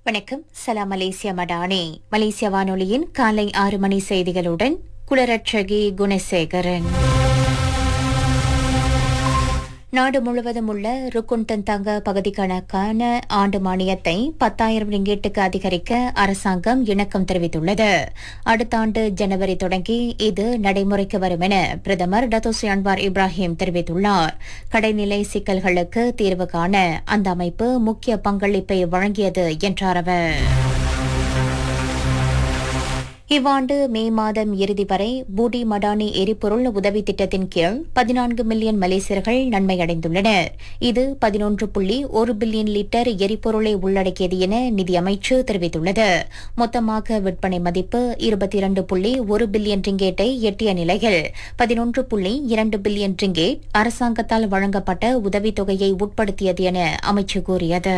வணக்கம் சலாம் மலேசியா மடானி மலேசிய வானொலியின் காலை ஆறு மணி செய்திகளுடன் குளரட்சகி குணசேகரன் நாடு முழுவதும் உள்ள ருக்குன்டன் தங்க பகுதிகளுக்கான ஆண்டு மானியத்தை பத்தாயிரம் ரிங்கேட்டுக்கு அதிகரிக்க அரசாங்கம் இணக்கம் தெரிவித்துள்ளது அடுத்த ஆண்டு ஜனவரி தொடங்கி இது நடைமுறைக்கு வரும் என பிரதமர் டத்தோசி அன்வார் இப்ராஹிம் தெரிவித்துள்ளார் கடைநிலை சிக்கல்களுக்கு தீர்வு காண அந்த அமைப்பு முக்கிய பங்களிப்பை வழங்கியது என்றார் அவர் இவ்வாண்டு மே மாதம் இறுதி வரை பூடி மடானி எரிபொருள் உதவி திட்டத்தின் கீழ் பதினான்கு மில்லியன் மலேசியர்கள் நன்மையடைந்துள்ளனர் இது பதினொன்று புள்ளி ஒரு பில்லியன் லிட்டர் எரிபொருளை உள்ளடக்கியது என நிதியமைச்சு தெரிவித்துள்ளது மொத்தமாக விற்பனை மதிப்பு இருபத்தி இரண்டு புள்ளி ஒரு பில்லியன் ரிங்கேட்டை எட்டிய நிலையில் பதினொன்று புள்ளி இரண்டு பில்லியன் ரிங்கேட் அரசாங்கத்தால் வழங்கப்பட்ட உதவித்தொகையை உட்படுத்தியது என அமைச்சு கூறியது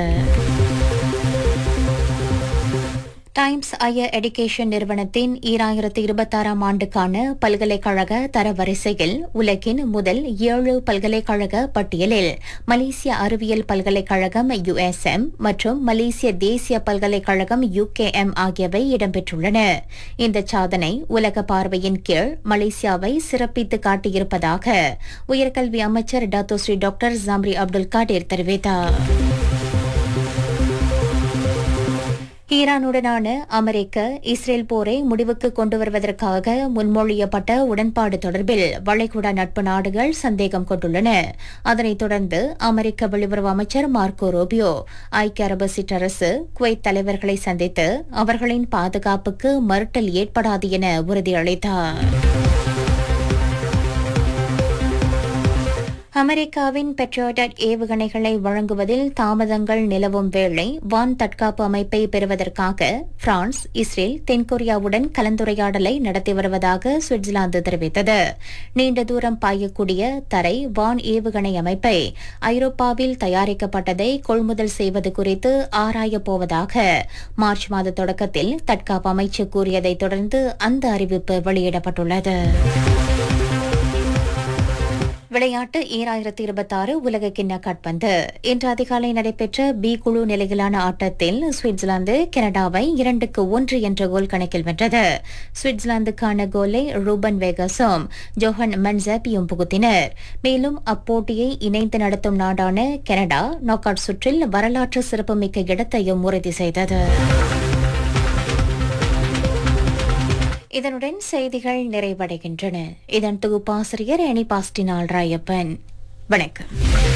டைம்ஸ் ஹையர் எடுகேஷன் நிறுவனத்தின் ஈராயிரத்து இருபத்தாறாம் ஆண்டுக்கான பல்கலைக்கழக தரவரிசையில் உலகின் முதல் ஏழு பல்கலைக்கழக பட்டியலில் மலேசிய அறிவியல் பல்கலைக்கழகம் யுஎஸ்எம் மற்றும் மலேசிய தேசிய பல்கலைக்கழகம் யுகேஎம் ஆகியவை இடம்பெற்றுள்ளன இந்த சாதனை உலக பார்வையின் கீழ் மலேசியாவை சிறப்பித்து காட்டியிருப்பதாக உயர்கல்வி அமைச்சர் Dato Sri doctor Zambry Abdul Kadir தெரிவித்தார் ஈரானுடனான அமெரிக்க இஸ்ரேல் போரை முடிவுக்கு கொண்டு வருவதற்காக முன்மொழியப்பட்ட உடன்பாடு தொடர்பில் வளைகுடா நட்பு நாடுகள் சந்தேகம் கொண்டுள்ளன அதனைத் தொடர்ந்து அமெரிக்க வெளியுறவு அமைச்சர் மார்க்கோ ரோபியோ ஐக்கிய அரபு சிற்றரசு குவைத் தலைவர்களை சந்தித்து அவர்களின் பாதுகாப்புக்கு மறுட்டல் ஏற்படாது என உறுதியளித்தார் அமெரிக்காவின் பெட்ரோடட் ஏவுகணைகளை வழங்குவதில் தாமதங்கள் நிலவும் வேளை வான் தற்காப்பு அமைப்பை பெறுவதற்காக பிரான்ஸ் இஸ்ரேல் தென்கொரியாவுடன் கலந்துரையாடலை நடத்தி வருவதாக சுவிட்சர்லாந்து தெரிவித்தது நீண்ட தூரம் பாயக்கூடிய தரை வான் ஏவுகணை அமைப்பை ஐரோப்பாவில் தயாரிக்கப்பட்டதை கொள்முதல் செய்வது குறித்து ஆராயப் போவதாக மார்ச் மாத தொடக்கத்தில் தற்காப்பு அமைச்சு கூறியதைத் தொடர்ந்து அந்த அறிவிப்பு வெளியிடப்பட்டுள்ளது விளையாட்டு ஈராயிரத்தி இருபத்தாறு உலக கிண்ண காட்பந்து இன்று அதிகாலை நடைபெற்ற பி குழு நிலையிலான ஆட்டத்தில் சுவிட்சர்லாந்து கனடாவை இரண்டுக்கு ஒன்று என்ற கோல் கணக்கில் வென்றது சுவிட்சர்லாந்துக்கான கோலை ரூபன் வேகஸும் ஜோஹன் மன்சபியும் புகுத்தினர் மேலும் அப்போட்டியை இணைந்து நடத்தும் நாடான கனடா நாக் அவுட் சுற்றில் வரலாற்று சிறப்புமிக்க இடத்தையும் உறுதி செய்தது இதனுடன் செய்திகள் நிறைவடைகின்றன இதன் தொகுப்பாசிரியர் அனி பாஸ்டினால் ராயப்பன் வணக்கம்